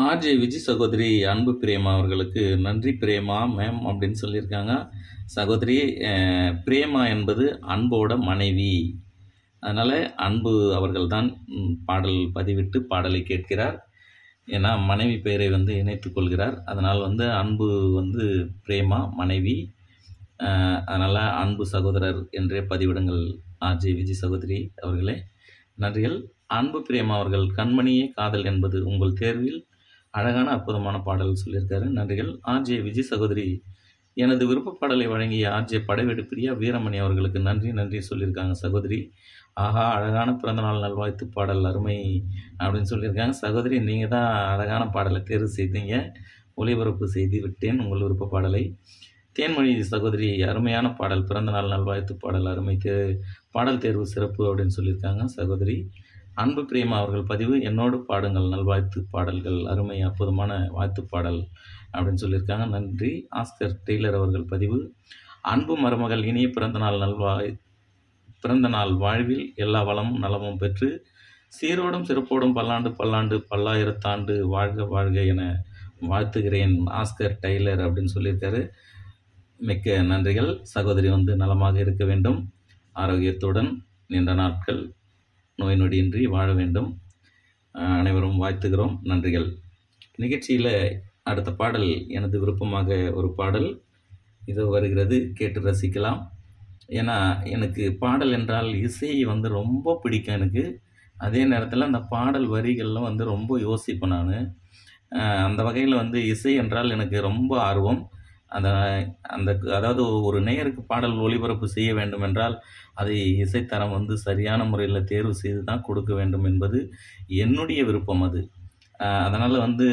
RJ Vijay சகோதரி அன்பு பிரேமா அவர்களுக்கு நன்றி பிரேமா மேம் அப்படின்னு சொல்லியிருக்காங்க சகோதரி அஹ், பிரேமா என்பது அன்போட மனைவி அதனால் அன்பு அவர்கள்தான் ம், பாடல் பதிவிட்டு பாடலை கேட்கிறார் ஏன்னா மனைவி பெயரை வந்து இணைத்துக் கொள்கிறார் அதனால் வந்து அன்பு வந்து பிரேமா மனைவி அதனால் அன்பு சகோதரர் என்றே பதிவிடுங்கள் ஆர்ஜே விஜய் சகோதரி அவர்களே நன்றிகள் அன்பு பிரேமா அவர்கள் கண்மணியே காதல் என்பது உங்கள் தேர்வில் அழகான அற்புதமான பாடல் சொல்லியிருக்காரு நன்றிகள் ஆர்ஜே விஜய் சகோதரி எனது விருப்ப பாடலை வழங்கிய ஆர்ஜே படைவெடு பிரியா வீரமணி அவர்களுக்கு நன்றி நன்றி சொல்லியிருக்காங்க சகோதரி ஆஹா அழகான பிறந்தநாள் நல்வாழ்த்து பாடல் அருமை அப்படின்னு சொல்லியிருக்காங்க சகோதரி நீங்கள் தான் அழகான பாடலை தேர்வு செய்தீங்க ஒளிபரப்பு செய்து விட்டேன் உங்கள் விருப்ப பாடலை தேன்மொழி சகோதரி அருமையான பாடல் பிறந்தநாள் நல்வாழ்த்து பாடல் அருமை தே பாடல் தேர்வு சிறப்பு அப்படின்னு சொல்லியிருக்காங்க சகோதரி அன்பு பிரேமா அவர்கள் பதிவு என்னோடு பாடுங்கள் நல்வாழ்த்து பாடல்கள் அருமை அற்புதமான வாழ்த்து பாடல் அப்படின்னு சொல்லியிருக்காங்க நன்றி ஆஸ்கர் டெய்லர் அவர்கள் பதிவு அன்பு மருமகள் இனிய பிறந்தநாள் நல்வாய் பிறந்தநாள் வாழ்வில் எல்லா வளமும் நலமும் பெற்று சீரோடும் சிறப்போடும் பல்லாண்டு பல்லாண்டு பல்லாயிரத்தாண்டு வாழ்க வாழ்க என வாழ்த்துகிறேன் ஆஸ்கர் டெய்லர் அப்படின்னு சொல்லியிருக்காரு மிக்க நன்றிகள் சகோதரி வந்து நலமாக இருக்க வேண்டும் ஆரோக்கியத்துடன் நீண்ட நாட்கள் நோய் நொடியின்றி வாழ வேண்டும் அஹ் அனைவரும் வாழ்த்துகிறோம் நன்றிகள் நிகழ்ச்சியில் அடுத்த பாடல் எனது விருப்பமாக ஒரு பாடல் இது வருகிறது கேட்டு ரசிக்கலாம் ஏன்னா எனக்கு பாடல் என்றால் இசை வந்து ரொம்ப பிடிக்கும் எனக்கு அதே நேரத்தில் அந்த பாடல் வரிகள்லாம் வந்து ரொம்ப யோசிப்பேன் நான் அந்த வகையில் வந்து இசை என்றால் எனக்கு ரொம்ப ஆர்வம் அந்த அந்த அதாவது ஒரு நேயருக்கு பாடல் ஒளிபரப்பு செய்ய வேண்டும் என்றால் அதை இசைத்தரம் வந்து சரியான முறையில் தேர்வு செய்து தான் கொடுக்க வேண்டும் என்பது என்னுடைய விருப்பம் அது அதனால் வந்து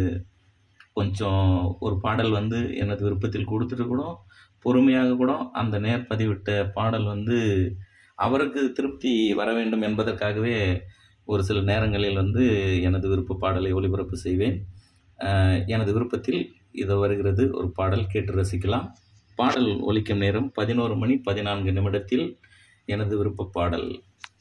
கொஞ்சம் ஒரு பாடல் வந்து எனது விருப்பத்தில் கொடுத்துட்டு கூட பொறுமையாக கூட அந்த நேர் பதிவிட்ட பாடல் வந்து அவருக்கு திருப்தி வர வேண்டும் என்பதற்காகவே ஒரு சில நேரங்களில் வந்து எனது விருப்ப பாடலை ஒளிபரப்பு செய்வேன் அஹ் எனது விருப்பத்தில் இது வருகிறது ஒரு பாடல் கேட்டு ரசிக்கலாம் பாடல் ஒலிக்கும் நேரம் பதினோரு மணி பதினான்கு நிமிடத்தில் எனது விருப்ப பாடல்